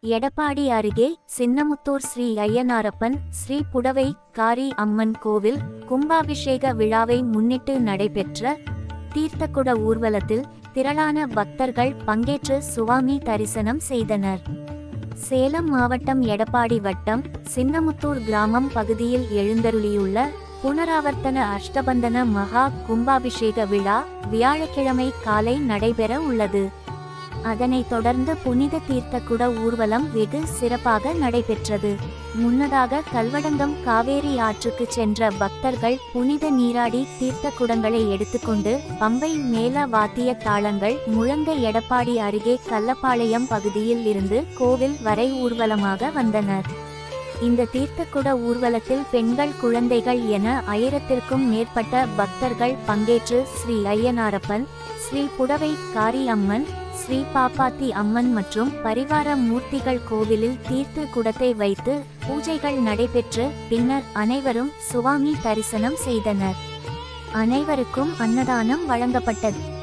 எடப்பாடி அருகே சின்னமுத்தூர் ஸ்ரீ ஐயனாரப்பன் ஸ்ரீ புடவை காரி அம்மன் கோவில் கும்பாபிஷேக விழாவை முன்னிட்டு நடைபெற்ற தீர்த்தக்குட ஊர்வலத்தில் திரளான பக்தர்கள் பங்கேற்று சுவாமி தரிசனம் செய்தனர் சேலம் மாவட்டம் எடப்பாடி வட்டம் சின்னமுத்தூர் கிராமம் பகுதியில் எழுந்தருளியுள்ள புனராவர்த்தன அஷ்டபந்தன மகா கும்பாபிஷேக விழா வியாழக்கிழமை காலை நடைபெற உள்ளது அதனைத் தொடர்ந்து புனித தீர்த்தக்குட ஊர்வலம் வெகு சிறப்பாக நடைபெற்றது முன்னதாக கல்வடங்கம் காவேரி ஆற்றுக்கு சென்ற பக்தர்கள் புனித நீராடி தீர்த்த குடங்களை எடுத்துக்கொண்டு பம்பை மேல வாத்திய தாளங்கள் முழங்க எடப்பாடி அருகே கள்ளப்பாளையம் பகுதியில் இருந்து கோவில் வரை ஊர்வலமாக வந்தனர் இந்த தீர்த்தக்குட ஊர்வலத்தில் பெண்கள் குழந்தைகள் என ஆயிரத்திற்கும் மேற்பட்ட பக்தர்கள் பங்கேற்று ஸ்ரீ ஐயனாரப்பன் ஸ்ரீ புடவை காரி அம்மன் ஸ்ரீ பாப்பாத்தி அம்மன் மற்றும் பரிவார மூர்த்திகள் கோவிலில் தீர்த்த குடத்தை வைத்து பூஜைகள் நடைபெற்று பின்னர் அனைவரும் சுவாமி தரிசனம் செய்தனர் அனைவருக்கும் அன்னதானம் வழங்கப்பட்டது